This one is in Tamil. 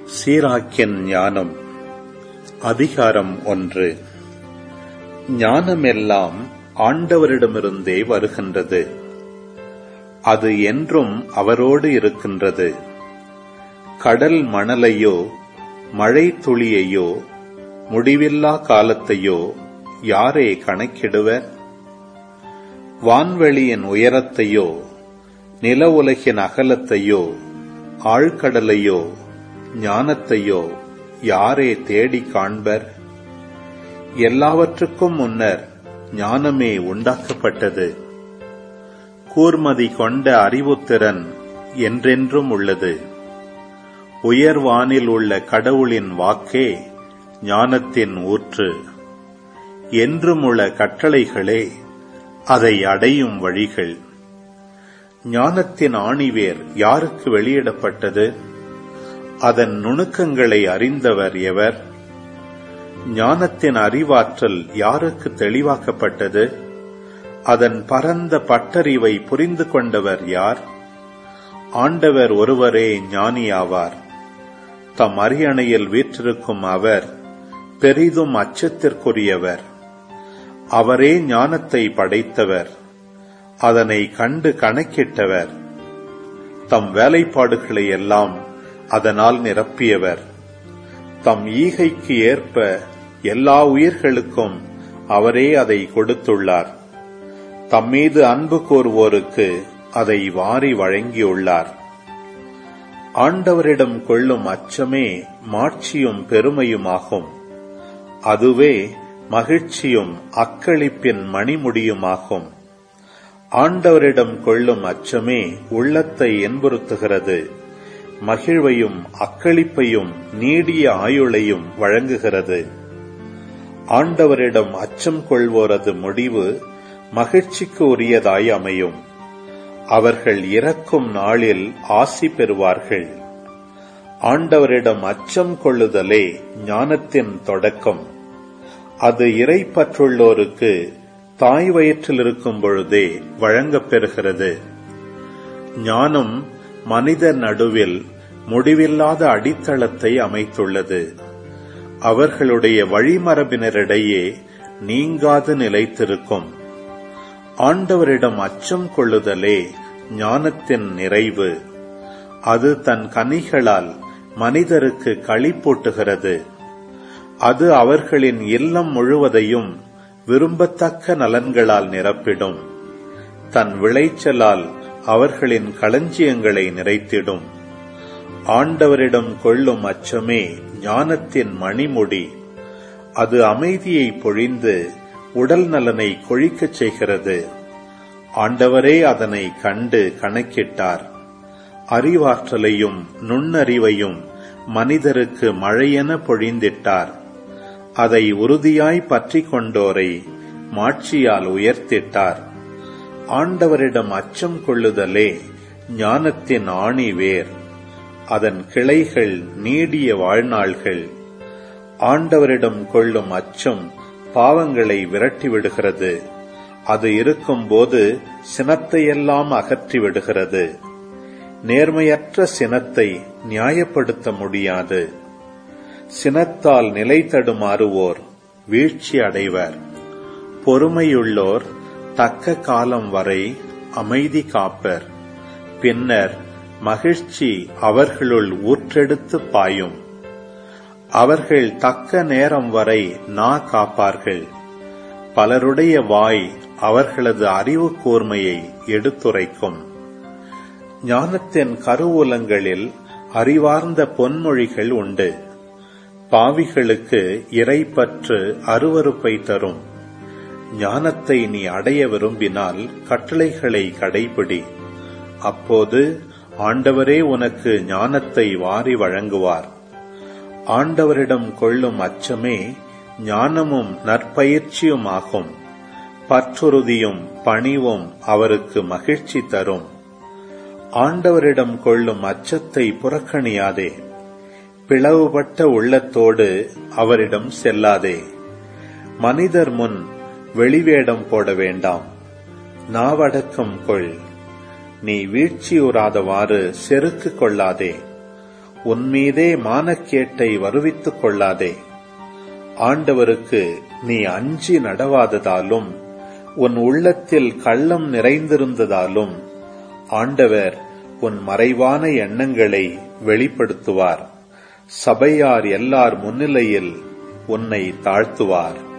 சீராக்கின் ஞானம் அதிகாரம் ஒன்று ஞானமெல்லாம் ஆண்டவரிடமிருந்தே வருகின்றது அது என்றும் அவரோடு இருக்கின்றது கடல் மணலையோ மழை துளியையோ முடிவில்லா காலத்தையோ யாரே கணக்கிடுவர் வான்வெளியின் உயரத்தையோ நில உலகின் அகலத்தையோ ஆழ்கடலையோ ஞானத்தையோ யாரே தேடிக் காண்பர் எல்லாவற்றுக்கும் முன்னர் ஞானமே உண்டாக்கப்பட்டது கூர்மதி கொண்ட அறிவுத்திறன் என்றென்றும் உள்ளது உயர்வானில் உள்ள கடவுளின் வாக்கே ஞானத்தின் ஊற்று என்றும் உள்ள கட்டளைகளே அதை அடையும் வழிகள் ஞானத்தின் ஆணிவேர் யாருக்கு வெளியிடப்பட்டது அதன் நுணுக்கங்களை அறிந்தவர் எவர் ஞானத்தின் அறிவாற்றல் யாருக்கு தெளிவாக்கப்பட்டது அதன் பரந்த பட்டறிவை புரிந்து கொண்டவர் யார் ஆண்டவர் ஒருவரே ஞானியாவார் தம் அரியணையில் வீற்றிருக்கும் அவர் பெரிதும் அச்சத்திற்குரியவர் அவரே ஞானத்தை படைத்தவர் அதனை கண்டு கணக்கிட்டவர் தம் வேலைப்பாடுகளை எல்லாம் அதனால் நிரப்பியவர் தம் ஈகைக்கு ஏற்ப எல்லா உயிர்களுக்கும் அவரே அதை கொடுத்துள்ளார் தம்மீது அன்பு கூறுவோருக்கு அதை வாரி வழங்கியுள்ளார் ஆண்டவரிடம் கொள்ளும் அச்சமே மாட்சியும் பெருமையுமாகும் அதுவே மகிழ்ச்சியும் அக்களிப்பின் மணிமுடியுமாகும் ஆண்டவரிடம் கொள்ளும் அச்சமே உள்ளத்தை என்புறுத்துகிறது மகிழ்வையும் அக்களிப்பையும் நீடிய ஆயுளையும் வழங்குகிறது ஆண்டவரிடம் அச்சம் கொள்வோரது முடிவு மகிழ்ச்சிக்கு உரியதாய் அமையும் அவர்கள் இறக்கும் நாளில் ஆசி பெறுவார்கள் ஆண்டவரிடம் அச்சம் கொள்ளுதலே ஞானத்தின் தொடக்கம் அது இறை பற்றுள்ளோருக்கு தாய் வயிற்றில் இருக்கும் பொழுதே வழங்கப் பெறுகிறது ஞானம் மனிதர் நடுவில் முடிவில்லாத அடித்தளத்தை அமைத்துள்ளது அவர்களுடைய வழிமரபினரிடையே நீங்காது நிலைத்திருக்கும் ஆண்டவரிடம் அச்சம் கொள்ளுதலே ஞானத்தின் நிறைவு அது தன் கனிகளால் மனிதருக்கு களிப்பூட்டுகிறது அது அவர்களின் இல்லம் முழுவதையும் விரும்பத்தக்க நலன்களால் நிரப்பிடும் தன் விளைச்சலால் அவர்களின் களஞ்சியங்களை நிறைத்திடும் ஆண்டவரிடம் கொள்ளும் அச்சமே ஞானத்தின் மணிமுடி அது அமைதியை பொழிந்து உடல் நலனை கொழிக்கச் செய்கிறது ஆண்டவரே அதனை கண்டு கணக்கிட்டார் அறிவாற்றலையும் நுண்ணறிவையும் மனிதருக்கு மழையென பொழிந்திட்டார் அதை உறுதியாய் பற்றி கொண்டோரை மாட்சியால் உயர்த்திட்டார் ஆண்டவரிடம் அச்சம் கொள்ளுதலே ஞானத்தின் ஆணி வேர் அதன் கிளைகள் நீடிய வாழ்நாள்கள் ஆண்டவரிடம் கொள்ளும் அச்சம் பாவங்களை விரட்டிவிடுகிறது அது இருக்கும்போது சினத்தையெல்லாம் அகற்றிவிடுகிறது நேர்மையற்ற சினத்தை நியாயப்படுத்த முடியாது சினத்தால் நிலை தடுமாறுவோர் வீழ்ச்சி அடைவர் பொறுமையுள்ளோர் தக்க காலம் வரை அமைதி காப்பர் பின்னர் மகிழ்ச்சி அவர்களுள் ஊற்றெடுத்து பாயும் அவர்கள் தக்க நேரம் வரை நா காப்பார்கள் பலருடைய வாய் அவர்களது அறிவு கூர்மையை எடுத்துரைக்கும் ஞானத்தின் கருவூலங்களில் அறிவார்ந்த பொன்மொழிகள் உண்டு பாவிகளுக்கு இறைப்பற்று அருவறுப்பை தரும் ஞானத்தை நீ அடைய விரும்பினால் கட்டளைகளை கடைபிடி அப்போது ஆண்டவரே உனக்கு ஞானத்தை வாரி வழங்குவார் ஆண்டவரிடம் கொள்ளும் அச்சமே ஞானமும் நற்பயிற்சியுமாகும் பற்றுறுதியும் பணிவும் அவருக்கு மகிழ்ச்சி தரும் ஆண்டவரிடம் கொள்ளும் அச்சத்தை புறக்கணியாதே பிளவுபட்ட உள்ளத்தோடு அவரிடம் செல்லாதே மனிதர் முன் வெளிவேடம் போட வேண்டாம் நாவடக்கம் கொள் நீ வீழ்ச்சியுறாதவாறு செருக்கு கொள்ளாதே உன்மீதே மானக்கேட்டை வருவித்துக் கொள்ளாதே ஆண்டவருக்கு நீ அஞ்சி நடவாததாலும் உன் உள்ளத்தில் கள்ளம் நிறைந்திருந்ததாலும் ஆண்டவர் உன் மறைவான எண்ணங்களை வெளிப்படுத்துவார் சபையார் எல்லார் முன்னிலையில் உன்னை தாழ்த்துவார்